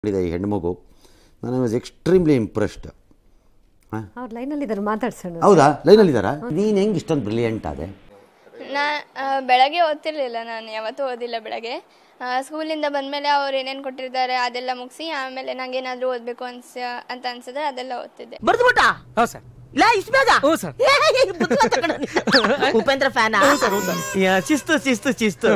ಮಾಡಿದೆ ಈ ಹೆಣ್ಮಗು ನಾನು ವಾಸ್ ಎಕ್ಸ್ಟ್ರೀಮ್ಲಿ ಇಂಪ್ರೆಸ್ಡ್ ಹಾಂ ಅವ್ರ ಲೈನಲ್ಲಿ ಇದ್ದಾರೆ ಮಾತಾಡ್ಸೋಣ ಹೌದಾ ಲೈನಲ್ಲಿದ್ದಾರಾ ನೀನು ಹೆಂಗೆ ಇಷ್ಟೊಂದು ಬ್ರಿಲಿಯಂಟ್ ಆದೆ ನಾ ಆ, ಬೆಳಗ್ಗೆ ಓದ್ತಿರ್ಲಿಲ್ಲ ನಾನು ಯಾವತ್ತೂ ಓದಿಲ್ಲ ಬೆಳಗ್ಗೆ ಆ, ಸ್ಕೂಲಿಂದ ಬಂದಮೇಲೆ ಅವ್ರು ಏನೇನು ಕೊಟ್ಟಿರ್ತಾರೆ ಅದೆಲ್ಲ ಮುಗಿಸಿ ಆಮೇಲೆ ನಂಗೆ ಏನಾದರೂ ಓದಬೇಕು ಅನ್ಸ ಅಂತ ಅನ್ಸಿದ್ರೆ ಅದೆಲ್ಲ ಓದ್ತಿದ್ದೆ ಬರ್ದ್ಬಿಟ್ಟ ಹೌದು ಸರ್ ಲಾ ಇಸ್ಬೇಗ ಹ್ಞೂ ಸರ್ ಉಪೇಂದ್ರ ಫ್ಯಾನ ಶಿಸ್ತು ಶಿಸ್ತು ಶಿಸ್ತು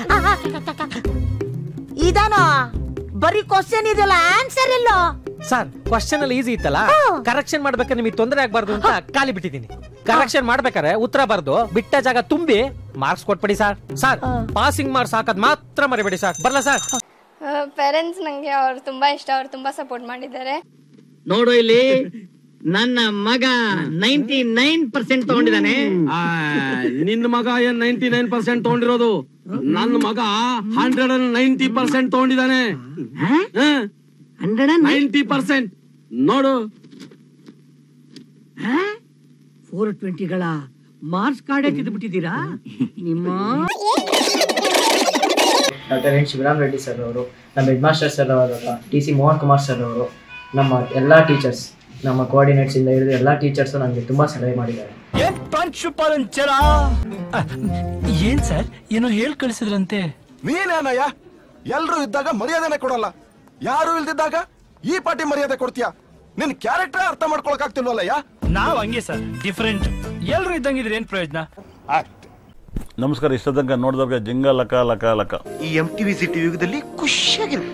ಇದಾನೋ ಬರೀ ಕ್ವಶನ್ ಇದೆಯಲ್ಲ ಆನ್ಸರ್ ಎಲ್ಲೋ ಸರ್ ಕ್ವಶನ್ ಅಲ್ಲಿ ಈಸಿ ಇತ್ತಲ್ಲ ಕರೆಕ್ಷನ್ ಮಾಡ್ಬೇಕಾದ್ರೆ ನಿಮಗೆ ತೊಂದರೆ ಆಗ್ಬಾರ್ದು ಅಂತ ಖಾಲಿ ಬಿಟ್ಟಿದ್ದೀನಿ ಕರೆಕ್ಷನ್ ಮಾಡ್ಬೇಕಾದ್ರೆ ಉತ್ತರ ಬರ್ದು ಬಿಟ್ಟ ಜಾಗ ತುಂಬಿ ಮಾರ್ಕ್ಸ್ ಕೊಟ್ಬಿಡಿ ಸರ್ ಸರ್ ಪಾಸಿಂಗ್ ಮಾರ್ಕ್ಸ್ ಹಾಕದ್ ಮಾತ್ರ ಮರಿಬೇಡಿ ಸರ್ ಬರ್ಲಾ ಸರ್ ಪೇರೆಂಟ್ಸ್ ನನಗೆ ಅವ್ರು ತುಂಬ ಇಷ್ಟ ಅವ್ರು ತುಂಬ ಸಪೋರ್ಟ್ ಮಾಡಿದ್ದಾರೆ ನೋಡು ಇಲ್ಲಿ ನನ್ನ ಮಗ ನೈಂಟಿ ನೈನ್ ಪರ್ಸೆಂಟ್ ತಗೊಂಡಿದ್ದಾನೆ ನಿನ್ನ ಮಗ ಏನ್ ನೈಂಟಿ ನೈನ್ ಪರ್ಸೆಂಟ್ ತಗೊಂಡಿರೋದು ನನ್ನ ಮಗ ಹಂಡ್ರೆಡ್ ಅಂಡ್ ನೈಂಟಿ ಪರ್ಸೆಂಟ್ ತಗೊಂಡಿದ್ದಾನೆ ಹಂಡ್ರೆಡ್ ನೈಂಟಿ ಪರ್ಸೆಂಟ್ ನೋಡು ಫೋರ್ ಟ್ವೆಂಟಿಗಳ ಮಾರ್ಕ್ಸ್ ಕಾರ್ಡ್ ತಿದ್ದು ಬಿಟ್ಟಿದ್ದೀರಾ ನಿಮ್ಮ doctor N Shivaram Reddy sir ಅವರು ನಮ್ಮ ಹೆಡ್ ಮಾಸ್ಟರ್ ಸರ್ ಅವರ T C Mohan Kumar sir ಅವರು ನಮ್ಮ ಎಲ್ಲ ಟೀಚರ್ಸ್ ನಮ್ಮ ಕೋಆರ್ಡಿನೇಟ್ಸ್ ಇಂದ ಹಿಡಿದು ಎಲ್ಲ ಟೀಚರ್ಸ್ ನನಗೆ ತುಂಬಾ ಸಲಹೆ ಮಾಡಿದ್ದಾರೆ ಏನ್ ಸರ್ ಏನೋ ಹೇಳ್ ಕಳಿಸಿದ್ರಂತೆ ನೀನೇನಯ್ಯ ಎಲ್ರು ಇದ್ದಾಗ ಮರ್ಯಾದೆನೆ ಕೊಡಲ್ಲ ಯಾರು ಇಲ್ದಿದ್ದಾಗ ಈ ಪಾಟಿ ಮರ್ಯಾದೆ ಕೊಡ್ತೀಯ ನಿನ್ ಕ್ಯಾರೆಕ್ಟರ್ ಅರ್ಥ ಮಾಡ್ಕೊಳಕ್ ಆಗ್ತಿಲ್ವಲ್ಲಯ್ಯ ನಾವ್ ಹಂಗೆ ಸರ್ ಡಿಫ್ರೆಂಟ್ ಎಲ್ರು ಇದ್ದಂಗಿದ್ರೆ ಏನ್ ಪ್ರಯೋಜನ ನಮಸ್ಕಾರ ಇಷ್ಟ ತನಕ ನೋಡಿದವ್ರಿಗೆ ಜಿಂಗ ಲಕ ಲಕ ಲಕ ಈ ಎಂ ಟಿ ವಿ ಸಿಟಿ ಯುಗದಲ್ಲಿ ಖುಷಿಯಾಗಿರ್ಬೇಕು